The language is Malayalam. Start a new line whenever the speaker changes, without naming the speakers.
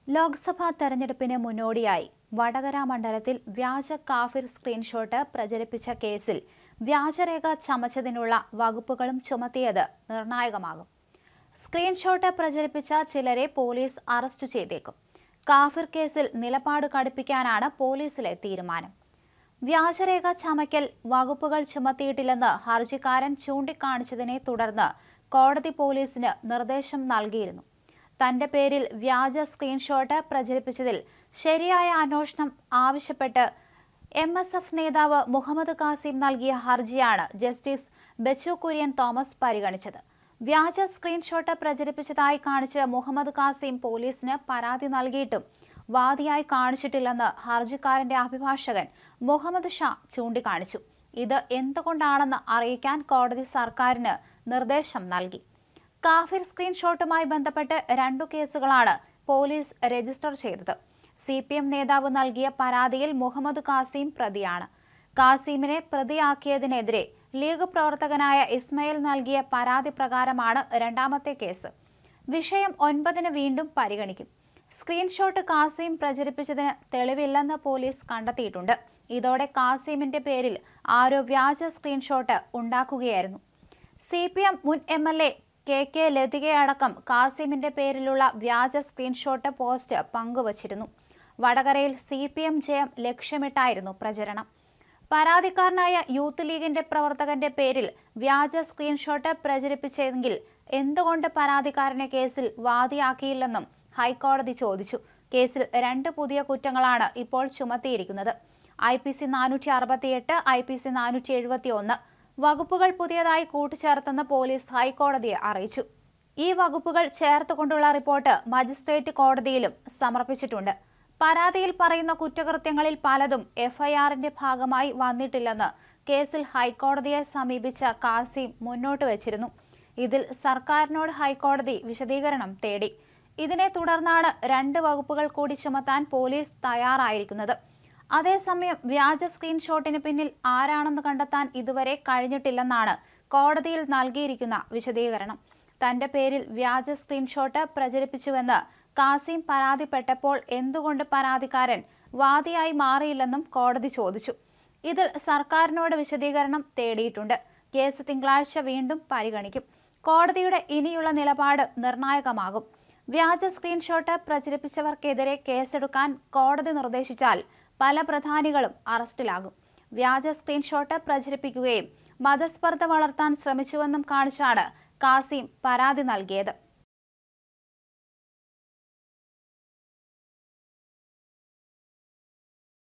ലോക്സഭാ തെരഞ്ഞെടുപ്പിന് മുന്നോടിയായി വടകര മണ്ഡലത്തിൽ വ്യാജ കാഫിർ സ്ക്രീൻഷോട്ട് പ്രചരിപ്പിച്ച കേസിൽ വ്യാജരേഖ ചമച്ചതിനുള്ള വകുപ്പുകളും ചുമത്തിയത് നിർണായകമാകും സ്ക്രീൻഷോട്ട് പ്രചരിപ്പിച്ച ചിലരെ പോലീസ് അറസ്റ്റ് ചെയ്തേക്കും കാഫിർ കേസിൽ നിലപാട് കടുപ്പിക്കാനാണ് പോലീസിലെ തീരുമാനം വ്യാജരേഖ ചമയ്ക്കൽ വകുപ്പുകൾ ചുമത്തിയിട്ടില്ലെന്ന് ഹർജിക്കാരൻ ചൂണ്ടിക്കാണിച്ചതിനെ തുടർന്ന് കോടതി പോലീസിന് നിർദ്ദേശം നൽകിയിരുന്നു തന്റെ പേരിൽ വ്യാജ സ്ക്രീൻഷോട്ട് പ്രചരിപ്പിച്ചതിൽ ശരിയായ അന്വേഷണം ആവശ്യപ്പെട്ട് എം എസ് എഫ് നേതാവ് മുഹമ്മദ് കാസിം നൽകിയ ഹർജിയാണ് ജസ്റ്റിസ് ബച്ചു കുര്യൻ തോമസ് പരിഗണിച്ചത് വ്യാജ സ്ക്രീൻഷോട്ട് പ്രചരിപ്പിച്ചതായി കാണിച്ച് മുഹമ്മദ് കാസിം പോലീസിന് പരാതി നൽകിയിട്ടും വാദിയായി കാണിച്ചിട്ടില്ലെന്ന് ഹർജിക്കാരന്റെ അഭിഭാഷകൻ മുഹമ്മദ് ഷാ ചൂണ്ടിക്കാണിച്ചു ഇത് എന്തുകൊണ്ടാണെന്ന് അറിയിക്കാൻ കോടതി സർക്കാരിന് നിർദ്ദേശം നൽകി കാഫിർ സ്ക്രീൻഷോട്ടുമായി ബന്ധപ്പെട്ട് രണ്ടു കേസുകളാണ് പോലീസ് രജിസ്റ്റർ ചെയ്തത് സി പി എം നേതാവ് നൽകിയ പരാതിയിൽ മുഹമ്മദ് കാസിം പ്രതിയാണ് കാസിമിനെ പ്രതിയാക്കിയതിനെതിരെ ലീഗ് പ്രവർത്തകനായ ഇസ്മയിൽ നൽകിയ പരാതി പ്രകാരമാണ് രണ്ടാമത്തെ കേസ് വിഷയം ഒൻപതിന് വീണ്ടും പരിഗണിക്കും സ്ക്രീൻഷോട്ട് കാസിം പ്രചരിപ്പിച്ചതിന് തെളിവില്ലെന്ന് പോലീസ് കണ്ടെത്തിയിട്ടുണ്ട് ഇതോടെ കാസിമിന്റെ പേരിൽ ആരോ വ്യാജ സ്ക്രീൻഷോട്ട് ഉണ്ടാക്കുകയായിരുന്നു സി പി എം മുൻ M L A K K ലതികയടക്കം കാസിമിന്റെ പേരിലുള്ള വ്യാജ സ്ക്രീൻഷോട്ട് പോസ്റ്റ് പങ്കുവച്ചിരുന്നു വടകരയിൽ സി പി എം ജയം ലക്ഷ്യമിട്ടായിരുന്നു പ്രചരണം പരാതിക്കാരനായ യൂത്ത് ലീഗിന്റെ പ്രവർത്തകന്റെ പേരിൽ വ്യാജ സ്ക്രീൻഷോട്ട് പ്രചരിപ്പിച്ചെങ്കിൽ എന്തുകൊണ്ട് പരാതിക്കാരനെ കേസിൽ വാദിയാക്കിയില്ലെന്നും ഹൈക്കോടതി ചോദിച്ചു കേസിൽ രണ്ട് പുതിയ കുറ്റങ്ങളാണ് ഇപ്പോൾ ചുമത്തിയിരിക്കുന്നത് ഐ പി സി നാനൂറ്റി അറുപത്തിയെട്ട് ഐ പി സി നാനൂറ്റി എഴുപത്തി ഒന്ന് വകുപ്പുകൾ പുതിയതായി കൂട്ടിച്ചേർത്തെന്ന് പോലീസ് ഹൈക്കോടതിയെ അറിയിച്ചു ഈ വകുപ്പുകൾ ചേർത്തുകൊണ്ടുള്ള റിപ്പോർട്ട് മജിസ്ട്രേറ്റ് കോടതിയിലും സമർപ്പിച്ചിട്ടുണ്ട് പരാതിയിൽ പറയുന്ന കുറ്റകൃത്യങ്ങളിൽ പലതും എഫ്ഐആറിന്റെ ഭാഗമായി വന്നിട്ടില്ലെന്ന് കേസിൽ ഹൈക്കോടതിയെ സമീപിച്ച കാസിം മുന്നോട്ട് വച്ചിരുന്നു ഇതിൽ സർക്കാരിനോട് ഹൈക്കോടതി വിശദീകരണം തേടി ഇതിനെ തുടർന്നാണ് രണ്ട് വകുപ്പുകൾ കൂടി ചുമത്താൻ പോലീസ് തയ്യാറായിരിക്കുന്നത് അതേസമയം വ്യാജ സ്ക്രീൻഷോട്ടിന് പിന്നിൽ ആരാണെന്ന് കണ്ടെത്താൻ ഇതുവരെ കഴിഞ്ഞിട്ടില്ലെന്നാണ് കോടതിയിൽ നൽകിയിരിക്കുന്ന വിശദീകരണം തന്റെ പേരിൽ വ്യാജ സ്ക്രീൻഷോട്ട് പ്രചരിപ്പിച്ചുവെന്ന് കാസിം പരാതിപ്പെട്ടപ്പോൾ എന്തുകൊണ്ട് പരാതിക്കാരൻ വാദിയായി മാറിയില്ലെന്നും കോടതി ചോദിച്ചു ഇതിൽ സർക്കാരിനോട് വിശദീകരണം തേടിയിട്ടുണ്ട് കേസ് തിങ്കളാഴ്ച വീണ്ടും പരിഗണിക്കും കോടതിയുടെ ഇനിയുള്ള നിലപാട് നിർണായകമാകും വ്യാജ സ്ക്രീൻഷോട്ട് പ്രചരിപ്പിച്ചവർക്കെതിരെ കേസെടുക്കാൻ കോടതി നിർദ്ദേശിച്ചാൽ പല പ്രധാനികളും അറസ്റ്റിലാകും വ്യാജ സ്ക്രീൻഷോട്ട് പ്രചരിപ്പിക്കുകയും മതസ്പർദ്ധ വളർത്താൻ ശ്രമിച്ചുവെന്നും കാണിച്ചാണ് കാസിം പരാതി നൽകിയത്